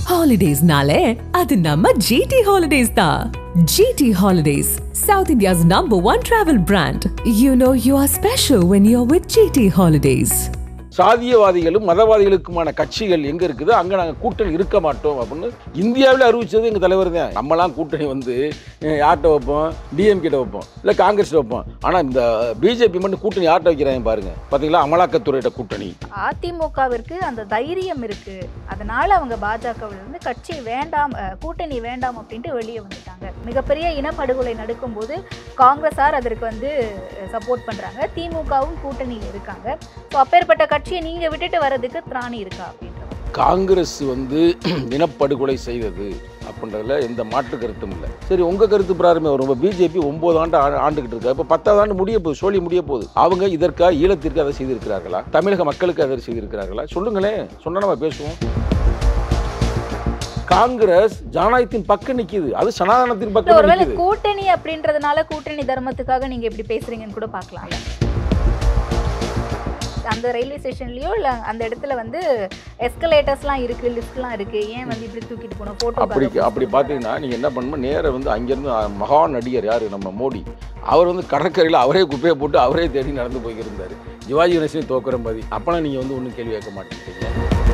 ஹாலிடேஸ்னாலே அது நம்ம ஜிடி ஹாலிடேஸ் தான் GT holidays south India's number one travel brand you know you are special when you are with GT holidays சாதியவாதிகளும் மதவாதிகளுக்குமான கட்சிகள் எங்க இருக்குது அங்க நாங்க கூட்டணி இருக்க மாட்டோம் அப்படின்னு இந்தியாவில் அறிவிச்சது எங்க தலைவர் தான் நம்மலாம் கூட்டணி வந்து அஹ், யார்கிட்ட வைப்போம் டிஎம் கிட்ட வைப்போம் இல்ல காங்கிரஸ் வைப்போம் ஆனா இந்த பிஜேபி மட்டும் கூட்டணி யார்கிட்ட வைக்கிறாங்க பாருங்க பாத்தீங்களா அமலாக்கத்துறையிட்ட கூட்டணி அதிமுகவிற்கு அந்த தைரியம் இருக்கு அதனால அவங்க பாஜகவில் இருந்து கட்சி வேண்டாம் அஹ், கூட்டணி வேண்டாம் அப்படின்ட்டு வெளியே வந்துட்டாங்க மிகப்பெரிய இனப்படுகொலை நடக்கும்போது காங்கிரஸார் அதற்கு வந்து சப்போர்ட் பண்றாங்க திமுகவும் கூட்டணியில் இருக்காங்க ஸோ அப்பேற்பட்ட கட்சியை நீங்க விட்டுட்டு வர்றதுக்கு திராணி இருக்கா அப்படின்ற மாதிரி. காங்கிரஸ் வந்து இனப்படுகொலை செய்தது அப்படின்றதுல எந்த மாற்று கருத்தும் இல்லை சரி உங்க கருத்து பிராரமே வரும் பிஜேபி ஒன்பது ஆண்டு ஆ- ஆண்டுகிட்டு இருக்கா இப்போ பத்தாவது ஆண்டு முடிய போகுது சோழி முடிய போகுது அவங்க இதற்காக ஈழத்திற்கு அதை செய்திருக்கிறார்களா தமிழக மக்களுக்கு அதை செய்திருக்கிறார்களா சொல்லுங்களேன் சொன்னா நம்ம பேசுவோம் காங்கிரஸ் ஜனநாயகத்தின் பக்கம் நிக்குது அது சனாதனத்தின் இல்ல, பக்கம் ஒருவேளை நிக்குது கூட்டணி அப்படின்றதுனால கூட்டணி தர்மத்துக்காக நீங்க இப்படி பேசுறீங்கன்னு கூட பார்க்கலாம்ல அந்த ரயில்வே ஸ்டேஷன்லயோ இல்ல அந்த இடத்துல வந்து எஸ்கலேட்டர்ஸ்லாம் இருக்கு லிஃப்ட்லாம் இருக்கு ஏன் வந்து இப்படி தூக்கிட்டு போனோம் அப்படி போட்டோ அப்படி பார்த்தீங்கன்னா நீங்கள் என்ன பண்ணணும் நேரா வந்து அங்கேருந்து மகா நடிகர் யார் நம்ம மோடி அவர் வந்து கடற்கரையில் அவரே குப்பையை போட்டு அவரே தேடி நடந்து போயிருந்தார் சிவாஜி கணேசனையும் தோக்குற மாதிரி அப்போலாம் நீங்கள் வந்து ஒன்றும் கேள்வி கேட்க மாட்டேங்கிறீங்க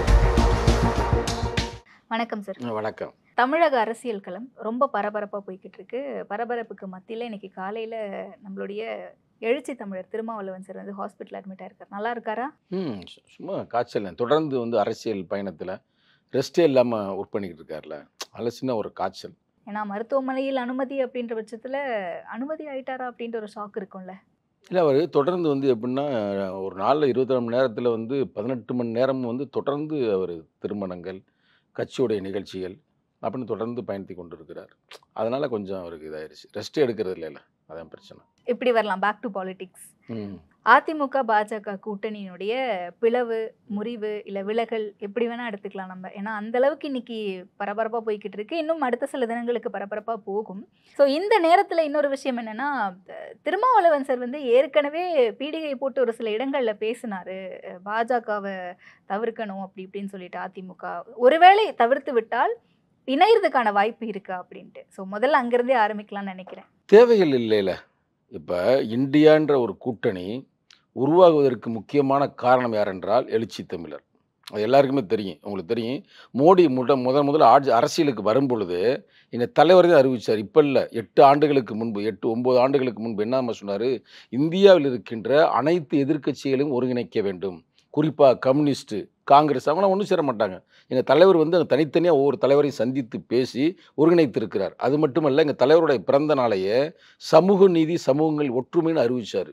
வணக்கம் சார் வணக்கம் தமிழக அரசியல் களம் ரொம்ப பரபரப்பா போய்கிட்டு இருக்கு பரபரப்புக்கு மத்தியில இன்னைக்கு காலையில நம்மளுடைய எழுச்சி தமிழர் திருமாவளவன் சார் வந்து ஹாஸ்பிட்டல் அட்மிட் ஆயிருக்காரு நல்லா இருக்காரா ம் சு- சும்மா காய்ச்சல் தான். தொடர்ந்து வந்து அரசியல் பயணத்தில் ரெஸ்ட்டே இல்லாமல் ஒர்க் பண்ணிக்கிட்டு இருக்கார்ல அதில் சின்ன ஒரு காய்ச்சல் ஏன்னா மருத்துவமனையில் அனுமதி அப்படின்ற பட்சத்துல அனுமதி ஆயிட்டாரா அப்படின்ற ஒரு ஷாக் இருக்கும்ல இல்லை அவர் தொடர்ந்து வந்து எப்படின்னா ஒரு நாளில் இருபத்தி மணி நேரத்தில் வந்து பதினெட்டு மணி நேரம் வந்து தொடர்ந்து அவர் திருமணங்கள் கட்சியுடைய நிகழ்ச்சிகள் அப்படின்னு தொடர்ந்து பயணித்து கொண்டு இருக்கிறார் அதனால் கொஞ்சம் அவருக்கு இதாயிருச்சு ரெஸ்ட் எடுக்கிறது இல்லைல்ல அதான் பிரச்சனை இப்படி வரலாம் பேக் டு பாலிடிக்ஸ் ம் அதிமுக பாஜக கூட்டணியினுடைய பிளவு முறிவு இல்ல விலகல் எப்படி வேணா எடுத்துக்கலாம் நம்ம ஏன்னா அந்த அளவுக்கு இன்னைக்கு பரபரப்பா போய்கிட்டு இருக்கு இன்னும் அடுத்த சில தினங்களுக்கு பரபரப்பா போகும் ஸோ இந்த நேரத்துல இன்னொரு விஷயம் என்னன்னா அஹ், திருமாவளவன் சார் வந்து ஏற்கனவே பீடிகை போட்டு ஒரு சில இடங்கள்ல பேசினாரு அஹ், பாஜகவை தவிர்க்கணும் அப்படி இப்படின்னு சொல்லிட்டு அதிமுக ஒருவேளை தவிர்த்து விட்டால் இணையறதுக்கான வாய்ப்பு இருக்கா அப்படின்ட்டு ஸோ முதல்ல அங்கிருந்தே ஆரம்பிக்கலாம்னு நினைக்கிறேன் தேவைகள் இல்லைல்ல இப்போ இந்தியான்ற ஒரு கூட்டணி உருவாகுவதற்கு முக்கியமான காரணம் யார் என்றால் எழுச்சி தமிழர் அது எல்லாருக்குமே தெரியும் உங்களுக்கு தெரியும் மோடி முட முதல் முதல்ல ஆட்சி அரசியலுக்கு வரும் பொழுது எங்கள் தலைவர் தான் அறிவிச்சார் இப்போ இல்லை எட்டு ஆண்டுகளுக்கு முன்பு எட்டு ஒம்பது ஆண்டுகளுக்கு முன்பு என்ன சொன்னார் இந்தியாவில் இருக்கின்ற அனைத்து எதிர்க்கட்சிகளையும் ஒருங்கிணைக்க வேண்டும் குறிப்பாக கம்யூனிஸ்ட்டு காங்கிரஸ் அவங்களாம் ஒன்றும் சேர மாட்டாங்க எங்கள் தலைவர் வந்து அங்க தனித்தனியாக ஒவ்வொரு தலைவரையும் சந்தித்து பேசி ஒருங்கிணைத்திருக்கிறார் அது மட்டுமல்ல எங்கள் தலைவருடைய பிறந்த நாளையே சமூக நீதி சமூகங்கள் ஒற்றுமைன்னு அறிவிச்சார்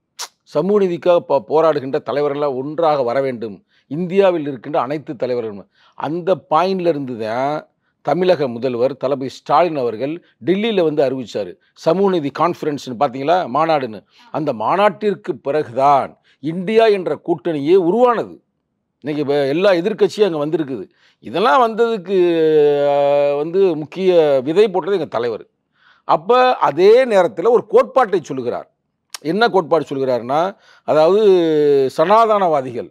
சமூக நீதிக்காக போ போராடுகின்ற தலைவர்கள்லாம் ஒன்றாக வர வேண்டும் இந்தியாவில் இருக்கின்ற அனைத்து தலைவர்களும் அந்த பாயிண்ட்ல இருந்து தான் தமிழக முதல்வர் தளபதி ஸ்டாலின் அவர்கள் டெல்லியில் வந்து அறிவிச்சார் சமூக நீதி கான்ஃபரன்ஸ்னு பார்த்தீங்களா மாநாடுன்னு அந்த மாநாட்டிற்கு பிறகுதான் இந்தியா என்ற கூட்டணியே உருவானது இன்னைக்கு இப்போ எல்லா எதிர்க்கட்சியும் அங்கே வந்திருக்குது இதெல்லாம் வந்ததுக்கு அஹ், வந்து முக்கிய விதை போட்டது எங்கள் தலைவர் அப்போ அதே நேரத்தில் ஒரு கோட்பாட்டை சொல்லுகிறார் என்ன கோட்பாடு சொல்கிறாருன்னா அதாவது சனாதனவாதிகள்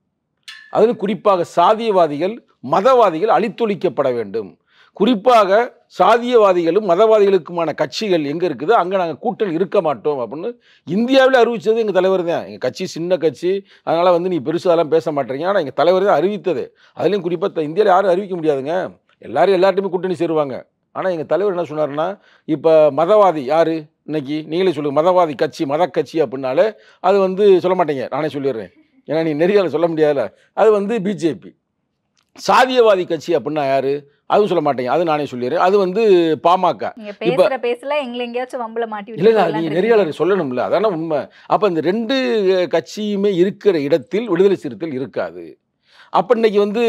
அதிலும் குறிப்பாக சாதியவாதிகள் மதவாதிகள் அழித்தொழிக்கப்பட வேண்டும் குறிப்பாக சாதியவாதிகளும் மதவாதிகளுக்குமான கட்சிகள் எங்கே இருக்குது அங்கே நாங்கள் கூட்டணி இருக்க மாட்டோம் அப்படின்னு இந்தியாவில் அறிவித்தது எங்கள் தலைவர் தான் எங்கள் கட்சி சின்ன கட்சி அதனால் வந்து நீ பெருசாலாம் பேச மாட்டீங்க ஆனால் எங்கள் தலைவர் தான் அறிவித்தது அதுலேயும் குறிப்பாக இந்தியாவில் யாரும் அறிவிக்க முடியாதுங்க எல்லாரும் எல்லார்ட்டையுமே கூட்டணி சேருவாங்க ஆனால் எங்கள் தலைவர் என்ன சொன்னார்னா இப்போ மதவாதி யார் இன்னைக்கு நீங்களே சொல்லுங்க மதவாதி கட்சி மத கட்சி அப்படின்னாலே அது வந்து சொல்ல மாட்டீங்க நானே சொல்லிடுறேன் ஏன்னா நீ நெறியால் சொல்ல முடியாதுல்ல அது வந்து பிஜேபி சாதியவாதி கட்சி அப்படின்னா யாரு அதுவும் சொல்ல மாட்டீங்க அது நானே சொல்லிடுறேன் அது வந்து பாமக நீங்க பேசுற பேசல எங்களை எங்கேயாச்சும் வம்பல மாட்டி இல்லை இல்லை விட்டுருவாங்களான்னு நீ இருக்கீங்க. நெறியாளர் சொல்லணும்ல அதான உண்மை அப்போ இந்த ரெண்டு அஹ், கட்சியுமே இருக்கிற இடத்தில் விடுதலை சிறுத்தைகள் இருக்காது அப்போ இன்னைக்கு வந்து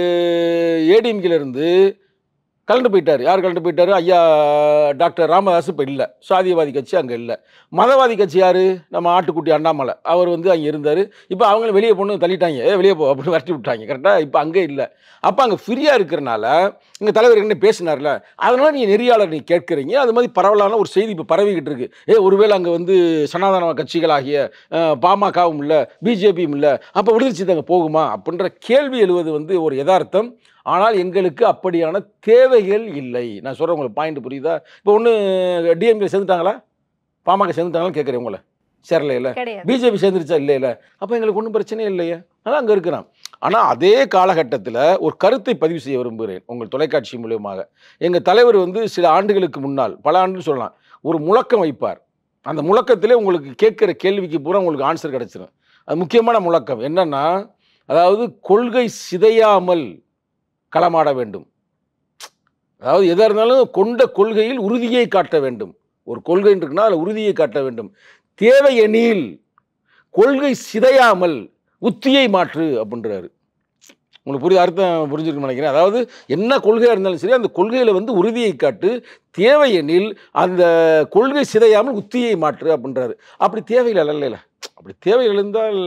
ஏடிஎம்கில இருந்து கலந்து போயிட்டார் யார் கலந்து போயிட்டாரு ஐயா டாக்டர் ராமதாஸ் இப்போ இல்லை சாதியவாதி கட்சி அங்கே இல்லை மதவாதி கட்சி யார் நம்ம ஆட்டுக்குட்டி அண்ணாமலை அவர் வந்து அங்கே இருந்தார் இப்போ அவங்களும் வெளியே பொண்ணு தள்ளிட்டாங்க ஏ வெளியே போ அப்படின்னு வரட்டி விட்டாங்க கரெக்டாக இப்போ அங்கே இல்லை அப்போ அங்கே ஃப்ரீயாக இருக்கிறனால எங்கள் தலைவர் என்ன பேசினார்ல அதனால நீங்கள் நெறியாளர் நீ கேட்குறீங்க அது மாதிரி பரவலான ஒரு செய்தி இப்போ பரவிக்கிட்டு இருக்கு ஏ ஒருவேளை அங்கே வந்து சனாதன கட்சிகளாகிய அஹ், பாமகவும் இல்லை பிஜேபியும் இல்லை அப்போ விடுதலை சித்தங்க போகுமா அப்படின்ற கேள்வி எழுவது வந்து ஒரு யதார்த்தம் ஆனால் எங்களுக்கு அப்படியான தேவைகள் இல்லை நான் சொல்கிறேன் உங்களுக்கு பாயிண்ட் புரியுதா இப்போ ஒன்று டிஎம்கே சேர்ந்துட்டாங்களா பாமக சேர்ந்துட்டாங்களான்னு கேட்குறேன் உங்களை சேரல இல்லை கிடையாது பிஜேபி சேர்ந்துருச்சா இல்லை இல்லை அப்போ எங்களுக்கு ஒன்றும் பிரச்சனையே இல்லையே அதான் அங்கே இருக்கிறான் ஆனால் அதே காலகட்டத்தில் ஒரு கருத்தை பதிவு செய்ய விரும்புகிறேன் உங்கள் தொலைக்காட்சி மூலியமாக எங்கள் தலைவர் வந்து சில ஆண்டுகளுக்கு முன்னால் பல ஆண்டுன்னு சொல்லலாம் ஒரு முழக்கம் வைப்பார் அந்த முழக்கத்திலே உங்களுக்கு கேட்குற கேள்விக்கு பூரா உங்களுக்கு ஆன்சர் கிடச்சிரும் அது முக்கியமான முழக்கம் என்னன்னா அதாவது கொள்கை சிதையாமல் களமாட வேண்டும் அதாவது எதாக இருந்தாலும் கொண்ட கொள்கையில் உறுதியை காட்ட வேண்டும் ஒரு கொள்கை இருக்குன்னா அதில் உறுதியை காட்ட வேண்டும் தேவை எனில் கொள்கை சிதையாமல் உத்தியை மாற்று அப்படின்றாரு உங்களுக்கு புரிய அர்த்தம் புரிஞ்சிருக்குன்னு நினைக்கிறேன் அதாவது என்ன கொள்கையாக இருந்தாலும் சரி அந்த கொள்கையில் வந்து உறுதியை காட்டு தேவை எனில் அந்த கொள்கை சிதையாமல் உத்தியை மாற்று அப்படின்றாரு அப்படி தேவையில்லை இல்லைல்ல அப்படி தேவை இருந்தால்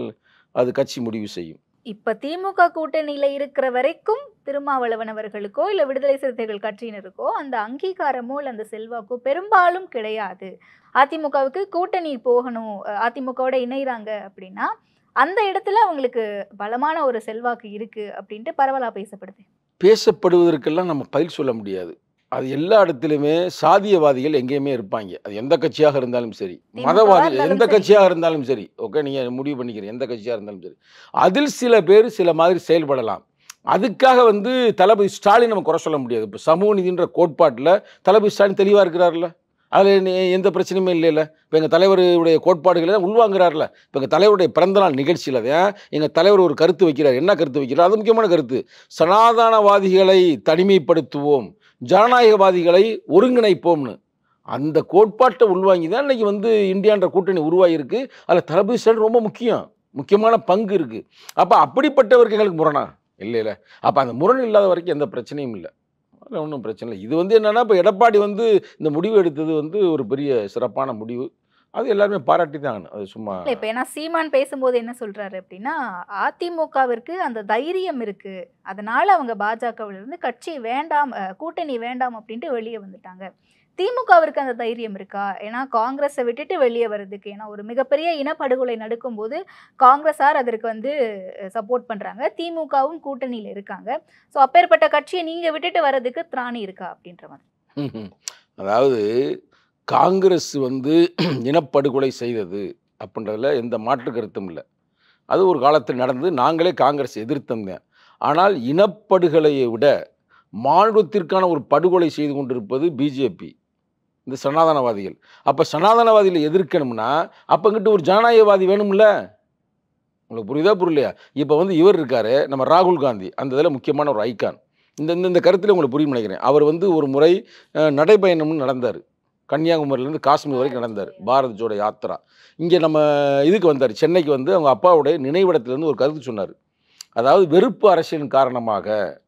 அது கட்சி முடிவு செய்யும் இப்ப திமுக கூட்டணியில இருக்கிற வரைக்கும் திருமாவளவன் அவர்களுக்கோ இல்ல விடுதலை சிறுத்தைகள் கட்சியினருக்கோ அந்த அங்கீகாரமோ இல்ல அந்த செல்வாக்கோ பெரும்பாலும் கிடையாது அதிமுகவுக்கு கூட்டணி போகணும் அஹ் அதிமுகவோட இணைகிறாங்க அப்படின்னா அந்த இடத்துல அவங்களுக்கு பலமான ஒரு செல்வாக்கு இருக்கு அப்படின்ட்டு பரவலா பேசப்படுது பேசப்படுவதற்கெல்லாம் நம்ம பதில் சொல்ல முடியாது அது எல்லா இடத்துலையுமே சாதியவாதிகள் எங்கேயுமே இருப்பாங்க அது எந்த கட்சியாக இருந்தாலும் சரி திமுக மதவாதி இருந்தாலும் எந்த சரி. கட்சியாக இருந்தாலும் சரி ஓகே நீங்கள் முடிவு பண்ணிக்கிறீங்க எந்த கட்சியாக இருந்தாலும் சரி அதில் சில பேர் சில மாதிரி செயல்படலாம் அதுக்காக வந்து தளபதி ஸ்டாலின் நம்ம குறை சொல்ல முடியாது இப்போ சமூக நீதின்ற கோட்பாட்டில் தளபதி ஸ்டாலின் தெளிவாக இருக்கிறார்ல அதில் எந்த பிரச்சனையுமே இல்லைல்ல இப்போ எங்கள் தலைவருடைய கோட்பாடுகளை தான் உள்வாங்குறாருல இப்போ எங்கள் தலைவருடைய பிறந்தநாள் நிகழ்ச்சியில் தான் எங்கள் தலைவர் ஒரு கருத்து வைக்கிறார் என்ன கருத்து வைக்கிறார் அது முக்கியமான கருத்து சனாதனவாதிகளை தனிமைப்படுத்துவோம் ஜனநாயகவாதிகளை ஒருங்கிணைப்போம்னு அந்த கோட்பாட்டை உள்வாங்கி தான் இன்னைக்கு வந்து இந்தியான்ற கூட்டணி உருவாகியிருக்கு அதில் தளபதி ஸ்டாலின் ரொம்ப முக்கியம் முக்கியமான பங்கு இருக்குது அப்போ அப்படிப்பட்டவருக்கு எங்களுக்கு முரணா இல்லை இல்லை அப்போ அந்த முரண் இல்லாத வரைக்கும் எந்த பிரச்சனையும் இல்லை அதில் ஒன்றும் பிரச்சனை இல்லை இது வந்து என்னென்னா இப்போ எடப்பாடி வந்து இந்த முடிவு எடுத்தது வந்து ஒரு பெரிய சிறப்பான முடிவு அது எல்லாருமே பாராட்டி தான் ஆகணும். அது சும்மா இல்ல இப்ப ஏன்னா சீமான் பேசும்போது என்ன சொல்றாரு அப்படின்னா அதிமுகவிற்கு அந்த தைரியம் இருக்கு அதனால அவங்க பாஜகவில் இருந்து கட்சி வேண்டாம் அஹ், கூட்டணி வேண்டாம் அப்படின்ட்டு வெளியே வந்துட்டாங்க திமுகவிற்கு அந்த தைரியம் இருக்கா ஏன்னா காங்கிரஸை விட்டுட்டு வெளியே வர்றதுக்கு ஏன்னா ஒரு மிகப்பெரிய இனப்படுகொலை நடக்கும்போது காங்கிரஸார் அதற்கு வந்து சப்போர்ட் பண்றாங்க திமுகவும் கூட்டணியில இருக்காங்க ஸோ அப்பேற்பட்ட கட்சியை நீங்க விட்டுட்டு வர்றதுக்கு திராணி இருக்கா அப்படின்ற மாதிரி ம்ஹும். அதாவது காங்கிரஸ் வந்து இனப்படுகொலை செய்தது அப்படின்றதுல எந்த மாற்று கருத்தும் இல்லை அது ஒரு காலத்தில் நடந்து நாங்களே காங்கிரஸ் எதிர்த்தோம் ஆனால் இனப்படுகொலையை விட மாநிலத்திற்கான ஒரு படுகொலை செய்து கொண்டிருப்பது பிஜேபி இந்த சனாதனவாதிகள் அப்போ சனாதனவாதிகளை எதிர்க்கணும்னா அப்பங்கிட்ட ஒரு ஜனநாயகவாதி வேணும்ல உங்களுக்கு புரியுதா புரியலையா இப்போ வந்து இவர் இருக்காரு நம்ம ராகுல் காந்தி அந்த இதில் முக்கியமான ஒரு ஐக்கான் இந்த இந்த- இந்த கருத்தில் உங்களுக்கு புரியும் நினைக்கிறேன் அவர் வந்து ஒரு முறை அஹ், நடைபயணம்னு நடந்தார் கன்னியாகுமரியிலேருந்து காஷ்மீர் வரைக்கும் நடந்தார் பாரத் ஜோட யாத்ரா இங்கே நம்ம இதுக்கு வந்தார் சென்னைக்கு வந்து அவங்க அப்பாவுடைய நினைவிடத்திலேருந்து ஒரு கருத்து சொன்னார் அதாவது வெறுப்பு அரசியலின் காரணமாக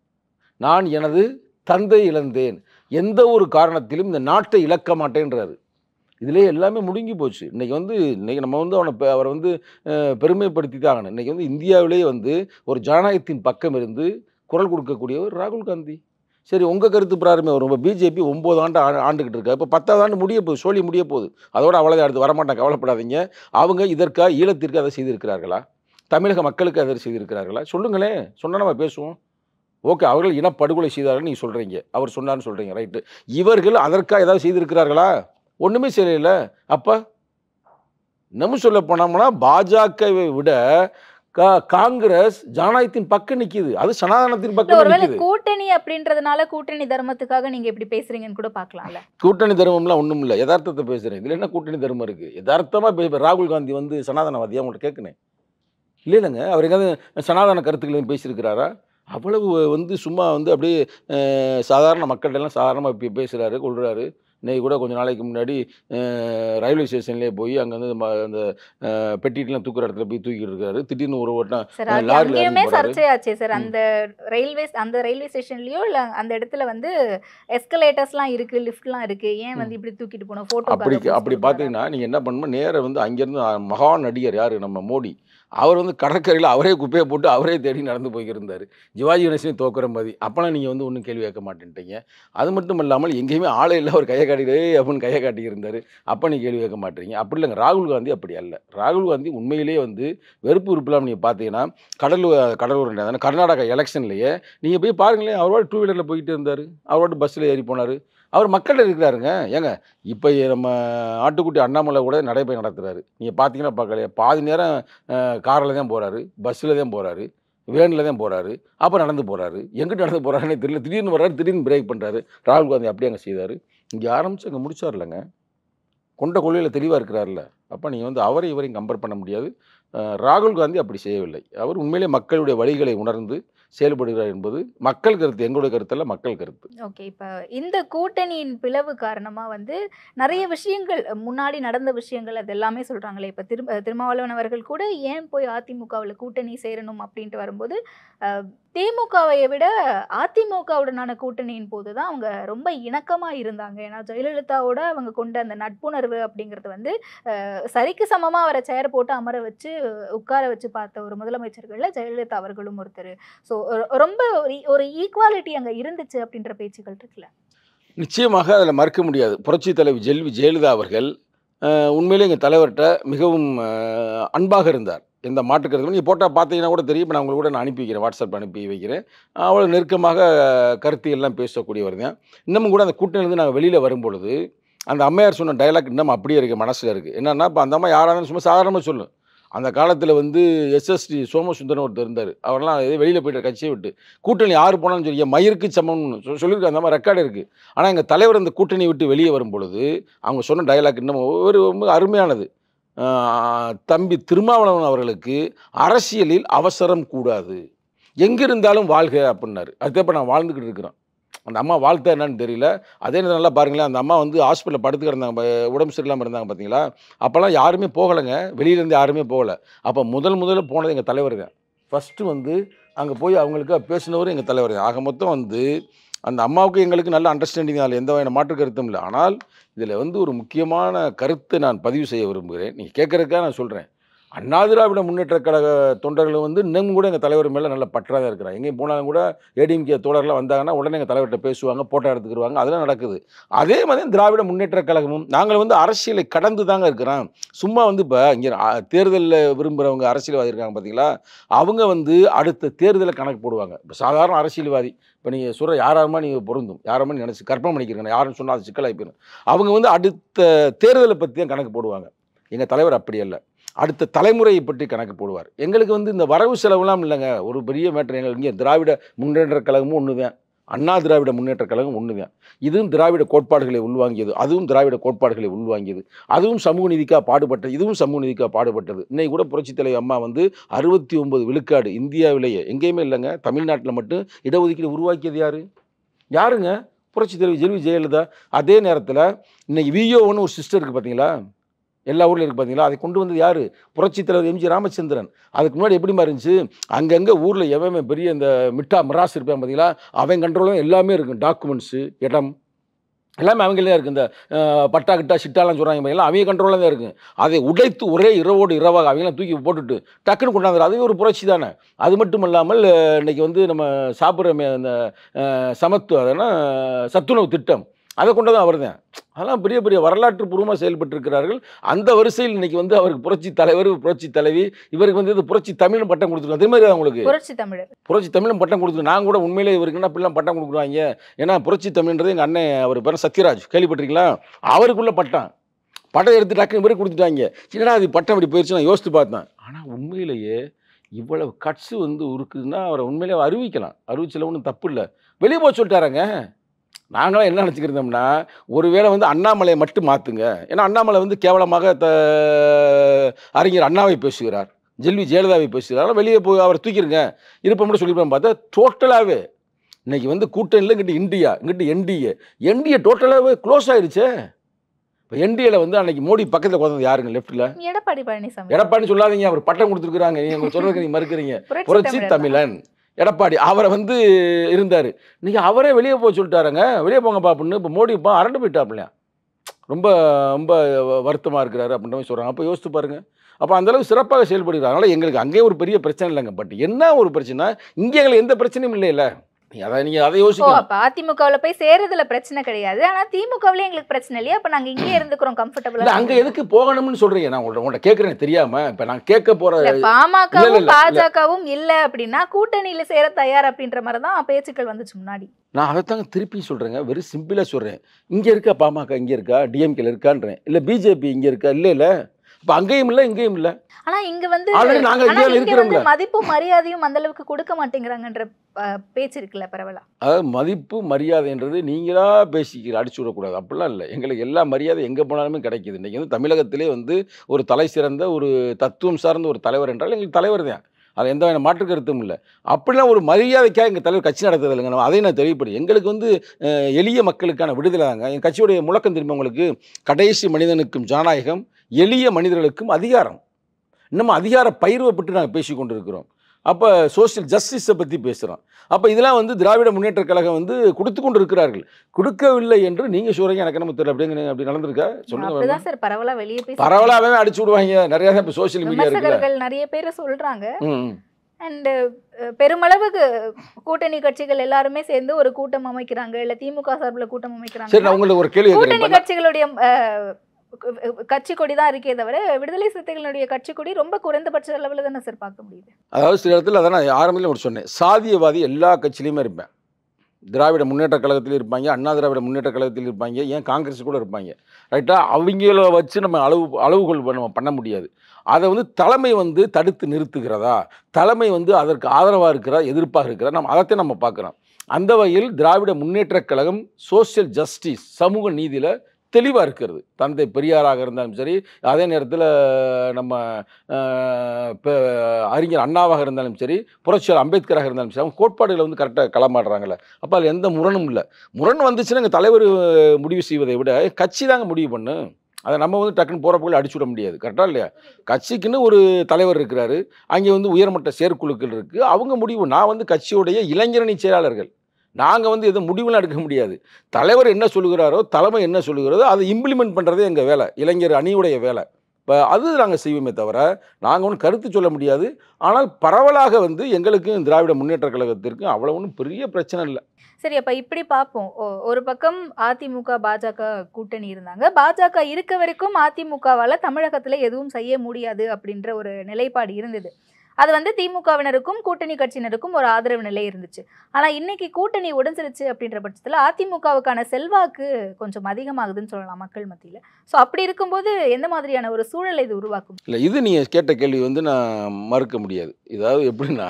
நான் எனது தந்தை இழந்தேன் எந்த ஒரு காரணத்திலும் இந்த நாட்டை இழக்க மாட்டேன்றாரு இதிலே எல்லாமே முடுங்கி போச்சு இன்றைக்கி வந்து இன்றைக்கி நம்ம வந்து அவனை பெ- அவரை வந்து அஹ், பெருமைப்படுத்தி தான் ஆகணும் இன்றைக்கி வந்து இந்தியாவிலேயே வந்து ஒரு ஜனநாயகத்தின் பக்கம் இருந்து குரல் கொடுக்கக்கூடியவர் ராகுல் காந்தி சரி உங்கள் கருத்து பிராரமே வரும் இப்போ பிஜேபி ஒம்பது ஆண்டு ஆ- ஆண்டுகிட்டு இருக்கா இப்போ பத்தாவது ஆண்டு முடிய போகுது சோழி முடிய போகுது அதோட அவ்வளோதான் அடுத்து வரமாட்டாங்க கவலைப்படாதீங்க அவங்க இதற்காக ஈழத்திற்கு அதை செய்திருக்கிறார்களா தமிழக மக்களுக்கு அதை செய்திருக்கிறார்களா சொல்லுங்களேன் சொன்னால் நம்ம பேசுவோம் ஓகே அவர்கள் இனப்படுகொலை செய்தார்கள் நீங்கள் சொல்கிறீங்க அவர் சொன்னார்னு சொல்கிறீங்க ரைட்டு இவர்கள் அதற்காக ஏதாவது செய்திருக்கிறார்களா ஒன்றுமே செய்யல அப்போ நம்ம சொல்ல போனோம்னா பாஜகவை விட கா காங்கிரஸ் ஜனநாயகத்தின் பக்கம் நிற்கிது அது சனாதனத்தின் இல்ல பக்கம் ஒருவேளை நிற்கிது கூட்டணி அப்படின்றதுனால கூட்டணி தர்மத்துக்காக நீங்க இப்படி பேசுறீங்கன்னு கூட பார்க்கலாம்ல கூட்டணி தர்மம்லாம் ஒன்றும் இல்லை யதார்த்தத்தை பேசுகிறேன் இதில் என்ன கூட்டணி தர்மம் இருக்குது யதார்த்தமாக பே ராகுல் காந்தி வந்து சனாதனவாதியா உங்கள்கிட்ட கேட்குனேன் இல்லை இல்லைங்க அவர் எங்காவது சனாதன கருத்துக்களை பேசியிருக்கிறாரா அவ்வளவு வந்து சும்மா வந்து அப்படியே அஹ், சாதாரண மக்கள்கிட்ட எல்லாம் சாதாரணமாக பேசுகிறாரு கொள்கிறாரு இன்னைக்கு கூட கொஞ்ச நாளைக்கு முன்னாடி அஹ், ரயில்வே ஸ்டேஷன்லேயே போய் அங்கே வந்து ம- அந்த அஹ், பெட்டிட்டெலாம் தூக்குற இடத்துல போய் தூக்கிட்டு இருக்காரு திடீர்னு ஒரு வட்டம் சார் அஹ், அது லாரில அங்கேயுமே இறங்கி போறாரு. சர்ச்சையாச்சே சார் ம். அந்த ரயில்வே அந்த ரயில்வே ஸ்டேஷன்லயோ இல்ல அந்த இடத்துல வந்து எஸ்கலேட்டர்ஸ்லாம் இருக்கு லிஃப்ட்லாம் இருக்கு ஏன் வந்து இப்படி தூக்கிட்டு போனோம் போட்டோ அப்படி அப்படி பார்த்தீங்கன்னா நீங்கள் என்ன பண்ணணும் நேரா வந்து அங்கேருந்து மகா நடிகர் யார் நம்ம மோடி அவர் வந்து கடற்கரையில் அவரே குப்பையை போட்டு அவரே தேடி நடந்து போய்க்கிருந்தார் சிவாஜி கணேசனையும் தோக்குற மாதிரி அப்போலாம் நீங்கள் வந்து ஒன்றும் கேள்வி கேட்க மாட்டேன்ட்டீங்க அது மட்டும் இல்லாமல் எங்கேயுமே ஆளே இல்லை அவர் கையை காட்டிட்டு "ஏய்" அப்படின்னு கையை காட்டியிருந்தார் அப்போ நீ கேள்வி கேட்க மாட்டீங்க அப்படி இல்லைங்க ராகுல் காந்தி அப்படி அல்ல ராகுல் காந்தி உண்மையிலேயே வந்து வெறுப்பு உறுப்புலாம் நீங்கள் பார்த்தீங்கன்னா கடலூர் கடலூர் தானே கர்நாடகா எலெக்ஷன்லேயே நீங்கள் போய் பாருங்களேன் அவரோட டூ வீலரில் போயிட்டு இருந்தார் அவரோட பஸ்ஸில் ஏறி போனார் அவர் மக்கள்கிட்ட இருக்கிறாருங்க ஏங்க இப்போ நம்ம ஆட்டுக்குட்டி அண்ணாமலை கூட நடைபயணம் நடத்துறாரு நீங்கள் பார்த்தீங்கன்னா பார்க்கலையா பாதி நேரம் காரில் தான் போகிறாரு பஸ்ஸில் தான் போகிறாரு வேனில் தான் போகிறாரு அப்போ நடந்து போகிறாரு எங்கிட்ட நடந்து போகிறாருன்னே தெரியல திடீர்னு வர்றாரு திடீர்னு பிரேக் பண்ணுறாரு ராகுல் காந்தி அப்படியே அங்கே செய்தார் இங்கே ஆரம்பிச்சு அங்கே முடிச்சார் இல்லைங்க கொண்ட கொள்கையில் தெளிவாக இருக்கிறார்ல அப்போ நீங்கள் வந்து அவரை இவரையும் கம்பேர் பண்ண முடியாது அஹ் ராகுல் காந்தி அப்படி செய்யவில்லை அவர் உண்மையிலே மக்களுடைய வழிகளை உணர்ந்து செயல்படுகிறார் என்பது மக்கள் கருத்து எங்களுடைய கருத்தல்ல மக்கள் கருத்து ஓகே இப்போ இந்த கூட்டணியின் பிளவு காரணமாக வந்து நிறைய விஷயங்கள் முன்னாடி நடந்த விஷயங்கள் அது எல்லாமே சொல்கிறாங்களே இப்போ திரு திருமாவளவன் அவர்கள் கூட ஏன் போய் அதிமுகவில் கூட்டணி சேரணும் அப்படின்ட்டு வரும்போது அஹ், திமுகவை விட அதிமுகவுடனான கூட்டணியின் போது தான் அவங்க ரொம்ப இணக்கமாக இருந்தாங்க ஏன்னா ஜெயலலிதாவோட அவங்க கொண்ட அந்த நட்புணர்வு அப்படிங்கிறது வந்து அஹ், சரிக்கு சமமாக அவரை சேர் போட்டு அமர வச்சு உட்கார வச்சு பார்த்த ஒரு முதலமைச்சர்களில் ஜெயலலிதா அவர்களும் ஒருத்தர் ஸோ ரொம்ப ஒரு- ஒரு ஈக்குவாலிட்டி அங்கே இருந்துச்சு அப்படின்ற பேச்சுக்கள் இருக்குல்ல நிச்சயமாக அதில் மறுக்க முடியாது புரட்சி தலைவி ஜெல்வி ஜெயலலிதா அவர்கள் அஹ், உண்மையிலே எங்கள் தலைவர்கிட்ட மிகவும் அஹ், அன்பாக இருந்தார் எந்த மாற்றுக்கிறது நீங்கள் போட்டால் பார்த்தீங்கன்னா கூட தெரியும் இப்போ நான் உங்களுக்கு கூட நான் அனுப்பி வைக்கிறேன் வாட்ஸ்அப் அனுப்பி வைக்கிறேன் அவ்வளோ நெருக்கமாக கருத்து எல்லாம் பேசக்கூடியவர் தான் இன்னமும் கூட அந்த கூட்டணியிலேருந்து நாங்கள் வெளியில் வரும்பொழுது அந்த அம்மையார் சொன்ன டயலாக் இன்னும் அப்படியே இருக்குது மனசில் இருக்குது என்னன்னா இப்போ அந்த அம்மா யாராலும் சும்மா சாதாரணமாக சொல்லும் அந்த காலத்தில் வந்து எஸ்எஸ்டி சோமசுந்தரன் ஒருத்தர் இருந்தார் அவரெல்லாம் எதோ வெளியில் போயிட்டு கட்சியை விட்டு கூட்டணி யார் போனாலும் சொல்லி என் மயிருக்கு சமம்னு சொ- சொல்லியிருக்காங்க அந்த மாதிரி ரெக்கார்டு இருக்குது ஆனால் எங்கள் தலைவர் அந்த கூட்டணி விட்டு வெளியே வரும் பொழுது அவங்க சொன்ன டயலாக் இன்னும் ஒரு ரொம்ப அருமையானது ஆஹ் தம்பி திருமாவளவன் அவர்களுக்கு அரசியலில் அவசரம் கூடாது எங்கிருந்தாலும் வாழ்க அப்படின்னாரு அதுதான் இப்போ நான் வாழ்ந்துக்கிட்டு இருக்கிறோம் அந்த அம்மா வாழ்த்தா என்னன்னு தெரியல அதே நேரம் நல்லா பாருங்களேன் அந்த அம்மா வந்து ஹாஸ்பிட்டலில் படுத்து கிடந்தாங்க ப- உடம்பு சரியில்லாமல் இருந்தாங்க பார்த்தீங்களா அப்போல்லாம் யாருமே போகலைங்க வெளியிலேருந்து யாருமே போகலை அப்போ முதல் முதல்ல போனது எங்கள் தலைவர் தான் ஃபஸ்ட்டு வந்து அங்கே போய் அவங்களுக்கு பேசினவர் எங்கள் தலைவர் தான் ஆக மொத்தம் வந்து அந்த அம்மாவுக்கு எங்களுக்கு நல்ல அண்டர்ஸ்டாண்டிங் அதில் எந்த வகையான மாற்று கருத்தும் இல்லை ஆனால் இதில் வந்து ஒரு முக்கியமான கருத்தை நான் பதிவு செய்ய விரும்புகிறேன் நீங்கள் கேட்குறதுக்காக நான் சொல்கிறேன் அண்ணா திராவிட முன்னேற்ற கழக தொண்டர்கள் வந்து இன்னும் கூட எங்கள் தலைவர் மேலே நல்ல பற்றாக தான் இருக்கிறாங்க எங்கேயும் போனாலும் கூட ஏடிஎம்கே தோழர்லாம் வந்தாங்கன்னா உடனே எங்கள் தலைவர்கிட்ட பேசுவாங்க போட்டோ எடுத்துக்கிடுவாங்க அதெல்லாம் நடக்குது அதே மாதிரி திராவிட முன்னேற்ற கழகமும் நாங்கள் வந்து அரசியலை கடந்து தாங்க இருக்கிறோம் சும்மா வந்து இப்போ இங்கே தேர்தலில் விரும்புகிறவங்க அரசியல்வாதி இருக்காங்க பார்த்தீங்களா அவங்க வந்து அடுத்த தேர்தலை கணக்கு போடுவாங்க இப்போ சாதாரண அரசியல்வாதி இப்போ நீங்கள் சொல்கிற யாராருமா நீங்கள் பொருந்தும் யாராருமா நினச்சி கற்பனை பண்ணிக்கிறீங்க யாருன்னு சொன்னால் அது சிக்கலாகி போயிடும் அவங்க வந்து அடுத்த தேர்தலை பற்றி தான் கணக்கு போடுவாங்க எங்கள் தலைவர் அப்படி அல்ல அடுத்த தலைமுறையை பற்றி கணக்கு போடுவார் எங்களுக்கு வந்து இந்த வரவு செலவுலாம் இல்லைங்க ஒரு பெரிய மேட்டர் எங்களுக்கு இங்கே திராவிட முன்னேற்ற கழகமும் ஒன்று தான் அண்ணா திராவிட முன்னேற்ற கழகம் ஒன்று தான் இதுவும் திராவிட கோட்பாடுகளை உள்வாங்கியது அதுவும் திராவிட கோட்பாடுகளை உள்வாங்கியது அதுவும் சமூக நீதிக்காக பாடுபட்டது இதுவும் சமூக நீதிக்காக பாடுபட்டது இன்னைக்கு கூட புரட்சித் தலைவர் அம்மா வந்து அறுபத்தி ஒன்பது விழுக்காடு இந்தியாவிலேயே எங்கேயுமே இல்லைங்க தமிழ்நாட்டில் மட்டும் இடஒதுக்கீடு உருவாக்கியது யாரு யாருங்க புரட்சித் தலைவி ஜெல்வி ஜெயலலிதா அதே நேரத்தில் இன்னைக்கு விஓன்னு ஒரு சிஸ்டர் இருக்குது பார்த்தீங்களா எல்லா ஊர்லையும் இருக்குது பார்த்தீங்களா அதை கொண்டு வந்தது யார் புரட்சித் தலைவர் எம்ஜி ராமச்சந்திரன் அதுக்கு முன்னாடி எப்படிமா இருந்துச்சு அங்கங்கே ஊரில் எவன் பெரிய இந்த மிட்டா மிராஸ் இருப்பான் பார்த்தீங்களா அவன் கண்ட்ரோலும் எல்லாமே இருக்கும் டாக்குமெண்ட்ஸு இடம் எல்லாமே அவங்களே தான் இருக்குது இந்த அஹ், பட்டா கிட்டா சிட்டாலாம் சொல்கிறாங்க பார்த்தீங்களா அவங்க கண்ட்ரோலில் தான் இருக்குது அதை உடைத்து ஒரே இரவோடு இரவாக அவங்களாம் தூக்கி போட்டுட்டு டக்குன்னு கொண்டாந்து அதுவே ஒரு புரட்சி தானே அது மட்டும் இல்லாமல் அஹ், இன்னைக்கு வந்து நம்ம சாப்பிட்ற மே- அந்த அஹ், சமத்துவ அதெல்லாம் சத்துணவு திட்டம் அதை கொண்டு தான் அவர் தான் அதெல்லாம் பெரிய பெரிய வரலாற்று பூர்வமாக செயல்பட்டிருக்கிறார்கள் அந்த வரிசையில் இன்னைக்கு வந்து அவருக்கு புரட்சி தலைவர் புரட்சி தலைவி இவருக்கு வந்து இது புரட்சி தமிழ்னு பட்டம் கொடுத்துருக்கோம் அதே மாதிரி தான் உங்களுக்கு புரட்சி தமிழர் புரட்சி தமிழும் பட்டம் கொடுத்துருக்கோம் நான் கூட உண்மையிலே இவருக்கு என்ன அப்படிலாம் பட்டம் கொடுக்குறாங்க ஏன்னா புரட்சி தமிழ்ன்றது எங்கள் அண்ணன் அவர் பேர் சத்யராஜ் கேள்விப்பட்டிருக்கீங்களா அவருக்குள்ள பட்டம் பட்டம் எடுத்து டக்குனு இவருக்கு கொடுத்துட்டாங்க என்னடா அது பட்டம் இப்படி போயிடுச்சு நான் யோசித்து பார்த்தேன் ஆனால் உண்மையிலேயே இவ்வளவு கட்ஸு வந்து இருக்குதுன்னா அவரை உண்மையிலே அறிவிக்கலாம் அறிவிச்சல ஒன்றும் தப்பு இல்லை வெளியே போக சொல்லிட்டாராங்க நாங்களாம் என்ன நினச்சிக்கிருந்தோம்னா ஒருவேளை வந்து அண்ணாமலையை மட்டும் மாற்றுங்க ஏன்னா அண்ணாமலை வந்து கேவலமாக த அறிஞர் அண்ணாவை பேசுகிறார் ஜெல்வி ஜெயலலிதாவை பேசுகிறார் அதனால வெளியே போய் அவரை தூக்கிருங்க இருப்போம்னு சொல்லியிருப்பேன் பார்த்தா டோட்டலாகவே இன்னைக்கு வந்து கூட்டணியில் இங்கிட்டு இந்தியா இங்கிட்டு என்டிஏ என்டிஏ டோட்டலாகவே க்ளோஸ் ஆயிருச்சே இப்போ என்டிஏல வந்து அன்னைக்கு மோடி பக்கத்தில் உட்காந்தது யாருங்க லெஃப்ட்டில் எடப்பாடி பழனிசாமி எடப்பாடி சொல்லாதீங்க அவர் பட்டம் கொடுத்துருக்குறாங்க நீங்கள் சொல்றதுக்கு நீங்க மறுக்கிறீங்க புரட்சி புரட்சி தமிழர் தமிழன் எடப்பாடி அவரை வந்து இருந்தார் இன்னைக்கு அவரே வெளியே போக சொல்லிட்டாருங்க வெளியே போங்கப்பா அப்படின்னு இப்போ மோடி இப்போ அரண்டு போயிட்டாப்லையா ரொம்ப ரொம்ப வருத்தமாக இருக்கிறாரு அப்படின்ற மாதிரி சொல்கிறாங்க அப்போ யோசித்து பாருங்க அப்போ அந்தளவுக்கு சிறப்பாக செயல்படுகிறார் அதனால் எங்களுக்கு அங்கேயே ஒரு பெரிய பிரச்சனை இல்லைங்க பட் என்ன ஒரு பிரச்சனை இங்கே எங்களுக்கு எந்த பிரச்சனையும் இல்லைல்ல அதை நீங்கள் அதை ஓ யோசிக்கணும் அப்ப அதிமுகவுல போய் சேரதுல பிரச்சனை கிடையாது ஆனா திமுகவுலயே எங்களுக்கு பிரச்சனை இல்லையா அப்ப நாங்க இங்கே இருந்துக்கிறோம் இல்லை கம்ஃபர்டபுளா அங்கே எதுக்கு போகணும்னு சொல்கிறீங்க நான் உங்கள்ட்ட உங்கள்ட்ட கேட்குறேன் தெரியாமல் இப்போ நான் கேட்க போகிற இல்ல இல்ல, பாமகவும் இல்ல, இல்ல. பாஜகவும் இல்ல அப்படின்னா கூட்டணியில சேர தயார் அப்படின்ற மாதிரி தான் பேச்சுக்கள் வந்துச்சு முன்னாடி நான் அதைத்தாங்க திருப்பி சொல்கிறேங்க வெறும் சிம்பிளாக சொல்கிறேன் இங்கே இருக்கா பாமக இங்கே இருக்கா டிஎம்கேல இருக்கான்றேன் இல்லை பிஜேபி இங்கே இருக்கா இல்லை இல்லை இப்போ அங்கேயும் இல்லை இங்கேயும் இல்லை ஆனா இங்க வந்து ஆல்ரெடி நாங்கள் ஆனா இந்தியாவில் இங்க வந்து இருக்கிறோம்ல மதிப்பும் மரியாதையும் அந்த அளவுக்கு கொடுக்க மாட்டேங்கிறாங்கன்ற அஹ், பேச்சு இருக்குல்ல பரவலா அதாவது மதிப்பு மரியாதைன்றது நீங்களா பேசிக்கிற அடிச்சு விடக்கூடாது அப்படிலாம் இல்லை எங்களுக்கு எல்லா மரியாதை எங்கே போனாலுமே கிடைக்குது இன்றைக்கி வந்து தமிழகத்திலே வந்து ஒரு தலை சிறந்த ஒரு தத்துவம் சார்ந்த ஒரு தலைவர் என்றால் எங்களுக்கு தலைவர் தான் அது எந்த வகையான மாற்று கருத்தும் இல்லை அப்படிலாம் ஒரு மரியாதைக்காக எங்கள் தலைவர் கட்சி நடத்துறது இல்லைங்க நம்ம அதை நான் தெரியப்படும் எங்களுக்கு வந்து அஹ், எளிய மக்களுக்கான விடுதலை தாங்க எங்கள் கட்சியுடைய முழக்கம் திரும்ப உங்களுக்கு கடைசி மனிதனுக்கும் ஜனநாயகம் எளிய மனிதர்களுக்கும் அதிகாரம் இன்னமும் அதிகார பயிர்வை பற்றி நாங்கள் பேசி கொண்டிருக்கிறோம் அப்போ சோஷியல் ஜஸ்டிஸை பற்றி பேசுகிறோம் அப்போ இதெல்லாம் வந்து திராவிட முன்னேற்றக் கழகம் வந்து கொடுத்து கொண்டு இருக்கிறார்கள் கொடுக்கவில்லை என்று நீங்கள் சொல்கிறீங்க எனக்கு நம்ம தெரியல அப்படிங்க அப்படி நடந்திருக்கா சொல்லுங்க வேணுமா? அப்படிதான் சார் பரவலா வெளியே பேசி பரவலாகவே அடிச்சு விடுவாங்க நிறையா தான் இப்போ சோஷியல் மீடியா இருக்குல்ல விமர்சகர்கள் நிறைய பேர் சொல்றாங்க ம் ம். அண்ட் பெருமளவுக்கு கூட்டணி கட்சிகள் எல்லாருமே சேர்ந்து ஒரு கூட்டம் அமைக்கிறாங்க இல்ல திமுக சார்புல கூட்டம் சரி நான் அமைக்கிறாங்க உங்களுக்கு ஒரு கேள்வி கூட்டணி கேட்குறேன் கட்சிகளுடைய அஹ், க- கட்சி கொடி தான் இருக்கே தவிர விடுதலை சிறுத்தைகளுடைய கட்சி கொடி ரொம்ப குறைந்தபட்ச அளவுல தானே சார் பார்க்க முடியுது அதாவது சில இடத்துல அதான் நான் ஆரம்பத்தில் ஒரு சொன்னேன் சாதியவாதி எல்லா கட்சியிலையுமே இருப்பேன் திராவிட முன்னேற்ற கழகத்தில் இருப்பாங்க அண்ணா திராவிட முன்னேற்ற கழகத்தில் இருப்பாங்க ஏன் காங்கிரஸ் கூட இருப்பாங்க ரைட்டா அவங்கள வச்சு நம்ம அளவு அளவுகோல் பண்ண- நம்ம பண்ண முடியாது அதை வந்து தலைமை வந்து தடுத்து நிறுத்துகிறதா தலைமை வந்து அதற்கு ஆதரவாக இருக்கிறா எதிர்ப்பாக இருக்கிறா நம்ம அதைத்தான் நம்ம பார்க்குறோம் அந்த வகையில் திராவிட முன்னேற்றக் கழகம் சோஷியல் ஜஸ்டிஸ் சமூக நீதியில் தெளிவாக இருக்கிறது தந்தை பெரியாராக இருந்தாலும் சரி அதே நேரத்தில் நம்ம அஹ், இப்போ அறிஞர் அண்ணாவாக இருந்தாலும் சரி புரட்சியாளர் அம்பேத்கராக இருந்தாலும் சரி அவங்க கோட்பாடுகளை வந்து கரெக்டாக களமாடுறாங்கல்ல அப்போ அதில் எந்த முரணும் இல்லை முரண் வந்துச்சுன்னா எங்கள் தலைவர் முடிவு செய்வதை விட கட்சி தாங்க முடிவு பண்ணு அதை நம்ம வந்து டக்குன்னு போகிற போல அடிச்சு விட முடியாது கரெக்டாக இல்லையா கட்சிக்குன்னு ஒரு தலைவர் இருக்கிறாரு அங்கே வந்து உயர்மட்ட செயற்குழுக்கள் இருக்குது அவங்க முடிவு நான் வந்து கட்சியுடைய இளைஞரணி செயலாளர்கள் நாங்கள் வந்து எதுவும் முடிவுலாம் எடுக்க முடியாது தலைவர் என்ன சொல்லுகிறாரோ தலைமை என்ன சொல்லுகிறதோ அதை இம்ப்ளிமெண்ட் பண்ணுறதே எங்கள் வேலை இளைஞர் அணியுடைய வேலை இப்போ அது நாங்கள் செய்வோமே தவிர நாங்கள் ஒன்றும் கருத்து சொல்ல முடியாது ஆனால் பரவலாக வந்து எங்களுக்கும் திராவிட முன்னேற்ற கழகத்திற்கும் அவ்வளோ ஒன்றும் பெரிய பிரச்சனை இல்லை சரி அப்ப இப்படி பார்ப்போம் ஒ- ஒரு பக்கம் அதிமுக பாஜக கூட்டணி இருந்தாங்க பாஜக இருக்க வரைக்கும் அதிமுகவால தமிழகத்துல எதுவும் செய்ய முடியாது அப்படின்ற ஒரு நிலைப்பாடு இருந்தது அது வந்து திமுகவினருக்கும் கூட்டணி கட்சியினருக்கும் ஒரு ஆதரவு நிலை இருந்துச்சு ஆனா இன்னைக்கு கூட்டணி உடஞ்சிருச்சு அப்படின்ற பட்சத்துல அதிமுகவுக்கான செல்வாக்கு கொஞ்சம் அதிகமாகுதுன்னு சொல்லலாம் மக்கள் மத்தியில சோ அப்படி இருக்கும்போது எந்த மாதிரியான ஒரு சூழலை இது உருவாக்கும் இல்லை இது நீங்கள் கேட்ட கேள்வி வந்து நான் மறுக்க முடியாது இதாவது எப்படின்னா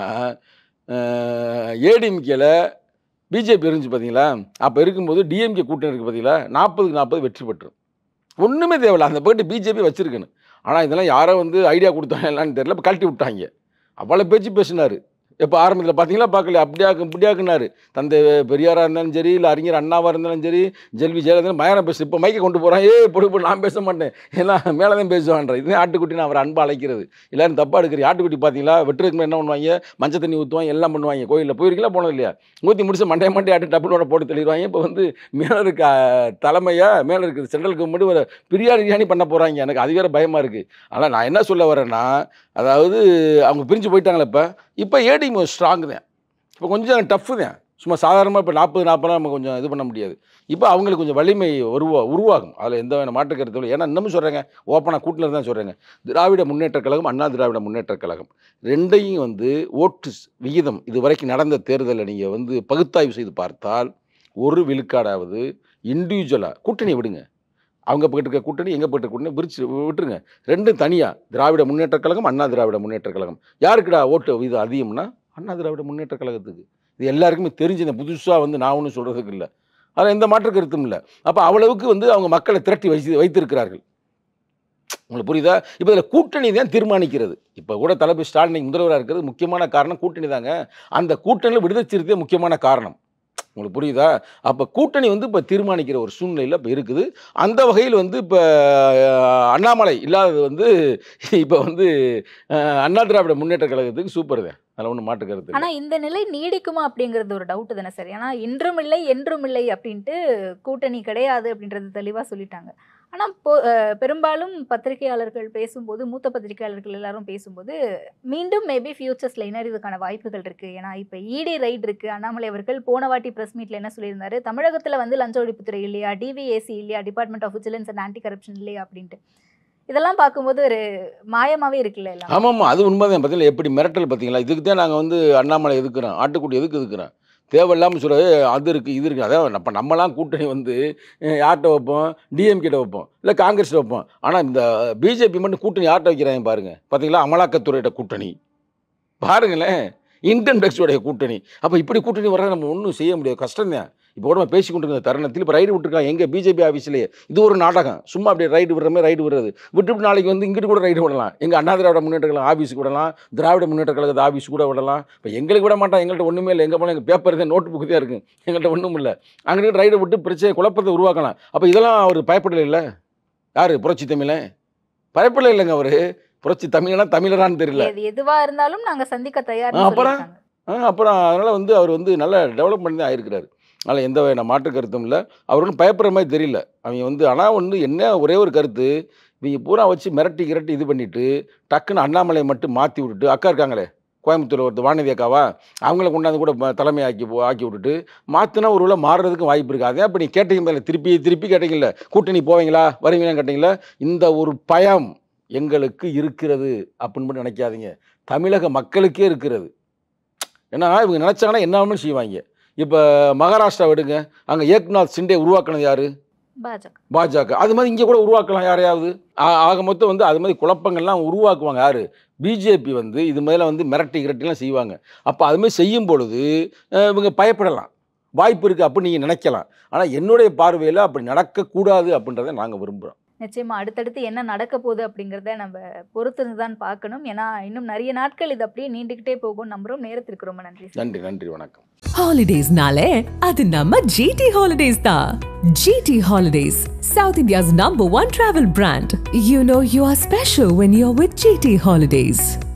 ஏடிஎம்கேல பிஜேபி இருந்துச்சு பார்த்தீங்களா அப்போ இருக்கும்போது டிஎம்கே கூட்டணி இருக்குது பார்த்தீங்களா நாற்பதுக்கு நாற்பது வெற்றி பெற்று ஒன்றுமே தேவையில்ல அந்த பக்கத்து பிஜேபி வச்சிருக்கணும் ஆனால் இதெல்லாம் யாரோ வந்து ஐடியா கொடுத்தாங்க என்னன்னு தெரியல இப்போ கழட்டி விட்டாங்க அவ்வளோ பேச்சு பேசினார் இப்போ ஆரம்பத்தில் பார்த்தீங்களா பார்க்கல அப்படியாக்கு இப்படியாக்குனாரு தந்தை பெரியாராக இருந்தாலும் சரி இல்லை அறிஞர் அண்ணாவாக இருந்தாலும் சரி ஜெல்வி ஜெயலலிதா மயானம் பேசு இப்போ மைக்கை கொண்டு போகிறான் ஏ பொடு பொடு நான் பேச மாட்டேன் ஏன்னா மேலே தான் பேசுவான்ற இதுதான் ஆட்டுக்குட்டி நான் அவர் அன்பா அழைக்கிறது எல்லாரும் தப்பாக எடுக்கிற ஆட்டுக்குட்டி பார்த்தீங்களா வெட்டுறதுக்கு முன்னாடி என்ன பண்ணுவாங்க மஞ்சள் தண்ணி ஊற்றுவாங்க எல்லாம் பண்ணுவாங்க கோயிலில் போயிருக்கீங்களா போனது இல்லையா ஊற்றி முடிச்சு மண்டைய மண்டைய ஆட்டு டப்புனோட போட்டு தெளிவாங்க இப்போ வந்து மேலே இருக்க தலைமையாக மேலே இருக்குது சென்ட்ரல் கவர்மெண்ட் ஒரு பிரியாணி பிரியாணி பண்ண போகிறாங்க எனக்கு அது வேறு பயமாக இருக்குது ஆனால் நான் என்ன சொல்ல வரேன்னா அதாவது அவங்க பிரிஞ்சு போயிட்டாங்களே இப்போ இப்போ ஏடிஎம் ஸ்ட்ராங் தான் இப்போ கொஞ்சம் டஃப்பு தான் சும்மா சாதாரணமாக இப்போ நாற்பது நாற்பது நம்ம கொஞ்சம் இது பண்ண முடியாது இப்போ அவங்களுக்கு கொஞ்சம் வலிமை உருவா உருவாகும் அதில் எந்த வகையான மாற்று கருத்து இல்லை ஏன்னா இன்னமும் சொல்கிறேங்க ஓப்பனாக கூட்டில் தான் சொல்கிறேங்க திராவிட முன்னேற்றக் கழகம் அண்ணா திராவிட முன்னேற்றக் கழகம் ரெண்டையும் வந்து ஓட்டு விகிதம் இது வரைக்கும் நடந்த தேர்தலில் நீங்கள் வந்து பகுத்தாய்வு செய்து பார்த்தால் ஒரு விழுக்காடாவது இண்டிவிஜுவலாக கூட்டணி விடுங்க அவங்க போயிட்டு இருக்க கூட்டணி எங்கே போயிட்டு இருக்க கூட்டணி விரிச்சு விட்டுருங்க ரெண்டும் தனியாக திராவிட முன்னேற்றக் கழகம் அண்ணா திராவிட முன்னேற்றக் கழகம் யாருக்குடா ஓட்டு இது அதிகம்னா அண்ணா திராவிட முன்னேற்றக் கழகத்துக்கு இது எல்லாருக்குமே தெரிஞ்சது புதுசாக வந்து நான் ஒன்றும் சொல்கிறதுக்கு இல்லை அதில் எந்த மாற்று கருத்தும் இல்லை அப்போ அவ்வளவுக்கு வந்து அவங்க மக்களை திரட்டி வைத்து வைத்திருக்கிறார்கள் உங்களுக்கு புரியுதா இப்போ இதில் கூட்டணி தான் தீர்மானிக்கிறது இப்போ கூட தளபதி ஸ்டாலின் முதல்வராக இருக்கிறது முக்கியமான காரணம் கூட்டணி தாங்க அந்த கூட்டணியில் விடுதலை சிறுத்தை முக்கியமான காரணம் உங்களுக்கு புரியுதா அப்போ கூட்டணி வந்து இப்போ தீர்மானிக்கிற ஒரு சூழ்நிலையில் இப்போ இருக்குது அந்த வகையில் வந்து இப்போ அஹ், அண்ணாமலை இல்லாதது வந்து இப்போ வந்து அஹ், அண்ணா திராவிட முன்னேற்ற கழகத்துக்கு சூப்பர் தான் அதில் ஒன்றும் மாற்று கருத்து இல்லை. ஆனா இந்த நிலை நீடிக்குமா அப்படிங்கிறது ஒரு டவுட் தானே சார் ஏன்னா இன்றும் இல்லை என்றும் இல்லை அப்படின்ட்டு கூட்டணி கிடையாது அப்படின்றது தெளிவா சொல்லிட்டாங்க ஆனால் இப்போ அஹ், பெரும்பாலும் பத்திரிகையாளர்கள் பேசும்போது மூத்த பத்திரிகையாளர்கள் எல்லாரும் பேசும்போது மீண்டும் மேபி ஃபியூச்சர்ஸில் என்ன இதுக்கான வாய்ப்புகள் இருக்குது ஏன்னா இப்போ இடி ரைட் இருக்குது அண்ணாமலை அவர்கள் போன வாட்டி ப்ரெஸ் மீட்டில் என்ன சொல்லியிருந்தாரு தமிழகத்தில் வந்து லஞ்ச ஒழிப்புத்துறை இல்லையா டிவிஏசி இல்லையா department of vigilance and anti corruption இல்லையா அப்படின்ட்டு இதெல்லாம் பார்க்கும்போது ஒரு மாயமாவே இருக்குல்ல எல்லாம் ஆமாம்மா அது உண்மைதான் பார்த்தீங்களா எப்படி மிரட்டல் பார்த்தீங்களா இதுக்கு தான் நாங்கள் வந்து அண்ணாமலை எதுக்குறோம் ஆட்டுக்குட்டி எதுக்கு எதுக்குறோம் தேவையில்லாமல் சொல்ல "ஏய், அது இருக்குது இது இருக்குது அதான் அப்போ நம்மலாம் கூட்டணி வந்து அஹ், யார்கிட்ட வைப்போம் டிஎம்கிட்ட வைப்போம் இல்லை காங்கிரஸ்ல வைப்போம் ஆனால் இந்த பிஜேபி மட்டும் கூட்டணி யார்கிட்ட வைக்கிறாங்க பாருங்க பார்த்தீங்களா அமலாக்கத்துறையிட்ட கூட்டணி பாருங்களேன் இன்கம் டேக்ஸோடைய கூட்டணி அப்போ இப்படி கூட்டணி வர நம்ம ஒன்றும் செய்ய முடியாது கஷ்டம் தான் இப்போ கூட நம்ம பேசி கொண்டிருக்கிற தருணத்தில் இப்போ ரைடு விட்டுருக்காங்க எங்கே பிஜேபி ஆஃபீஸ்லேயே இது ஒரு நாடகம் சும்மா அப்படியே ரைடு விடுற மாதிரி ரைடு விடுறது விட்டுவிட்டு நாளைக்கு வந்து இங்கிட்டு கூட ரைடு விடலாம் எங்கள் அண்ணா திராவிட முன்னேற்ற கழகம் ஆஃபீஸுக்கு விடலாம் திராவிட முன்னேற்ற கழகத்து ஆஃபீஸ் கூட விடலாம் இப்போ எங்களுக்கு விட மாட்டான் எங்கள்கிட்ட ஒன்றுமே இல்லை எங்கே போனால் எங்கள் பேப்பர் தான் நோட் புக்கு தான் இருக்குது எங்கள்கிட்ட ஒன்றும் இல்லை அங்கிட்டு ரைடை விட்டு பிரச்சனை குழப்பத்தை உருவாக்கலாம் அப்போ இதெல்லாம் அவர் பயப்படல இல்லை யார் புரட்சி தமிழன் பயப்படல இல்லைங்க அவர் புரட்சி தமிழனா தமிழரான்னு தெரியல எது எதுவா இருந்தாலும் நாங்க சந்திக்க தயார் ஆ, அப்புறம்? ஆ, அப்புறம் அதனால் வந்து அவர் வந்து நல்ல டெவலப்மெண்ட் தான் ஆயிருக்கிறாரு அதனால் எந்த வகையான மாற்று கருத்தும் இல்லை அவர் ஒன்றும் பயப்படுற மாதிரி தெரியல அவங்க வந்து ஆனால் வந்து என்ன ஒரே ஒரு கருத்து இவங்க பூரா வச்சு மிரட்டி கிரட்டி இது பண்ணிட்டு டக்குன்னு அண்ணாமலையை மட்டும் மாற்றி விட்டுட்டு அக்கா இருக்காங்களே கோயம்புத்தூர் ஒருத்தர் வானதி அக்காவா அவங்கள கொண்டாந்து கூட ம- தலைமை ஆக்கி போ- ஆக்கி விட்டுட்டு மாற்றினா ஒரு வேளை மாறுறதுக்கும் வாய்ப்பு இருக்குது அதே அப்போ நீ கேட்டீங்க மேலே திருப்பி திருப்பி கேட்டீங்கல்ல கூட்டணி போவீங்களா வருவீங்களான்னு கேட்டீங்களா இந்த ஒரு பயம் எங்களுக்கு இருக்கிறது அப்படின்னு மட்டும் நினைக்காதீங்க தமிழக மக்களுக்கே இருக்கிறது ஏன்னா இவங்க நினச்சாங்கன்னா என்ன வேணும்னு செய்வாங்க இப்போ மகாராஷ்டிரா விடுங்க அங்கே ஏக்நாத் சிண்டே உருவாக்கினது யாரு பாஜக பாஜக அது மாதிரி இங்கே கூட உருவாக்கலாம் யாரையாவது ஆ- ஆக மொத்தம் வந்து அது மாதிரி குழப்பங்கள்லாம் உருவாக்குவாங்க யார் பிஜேபி வந்து இது மேலே வந்து மிரட்டி கிரட்டிலாம் செய்வாங்க அப்போ அது மாதிரி செய்யும் பொழுது அஹ், இவங்க பயப்படலாம் வாய்ப்பு இருக்குது அப்படின்னு நீங்கள் நினைக்கலாம் ஆனால் என்னுடைய பார்வையில் அப்படி நடக்கக்கூடாது அப்படின்றத நாங்கள் விரும்புகிறோம் நிச்சயமா அடுத்தடுத்து என்ன நடக்க போகுது அப்படிங்கிறத நம்ம பொறுத்திருந்து தான் பார்க்கணும் ஏன்னா இன்னும் நிறைய நாட்கள் இது அப்படியே நீண்டுகிட்டே போகும் நம்புறோம் நேரத்திற்கு ரொம்ப நன்றி சார். நன்றி நன்றி வணக்கம் ஹாலிடேஸ்னாலே அது நம்ம ஜிடி ஹாலிடேஸ் தான் GT holidays south India's number one travel brand you know you are special when you are with GT holidays